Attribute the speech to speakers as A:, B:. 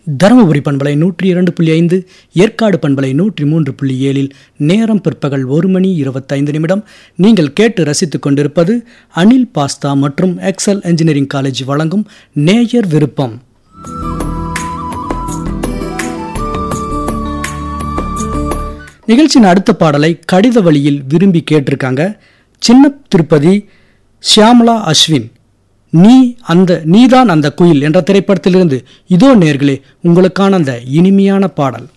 A: தருமபுரி பண்பலை நூற்றி இரண்டு புள்ளி ஐந்து ஏற்காடு பண்பலை நூற்றி மூன்று புள்ளி ஏழில் நேரம் பிற்பகல் ஒரு மணி இருபத்தைந்து நிமிடம் நீங்கள் கேட்டு ரசித்துக் கொண்டிருப்பது அனில் பாஸ்தா மற்றும் எக்ஸல் என்ஜினியரிங் காலேஜ் வழங்கும் நேயர் விருப்பம் நிகழ்ச்சியின் அடுத்த பாடலை கடித வழியில் விரும்பி கேட்டிருக்காங்க சின்ன திருப்பதி ஷியாமலா அஸ்வின் நீ அந்த நீதான் அந்த குயில் என்ற திரைப்படத்திலிருந்து இதோ நேர்களே உங்களுக்கான அந்த இனிமையான பாடல்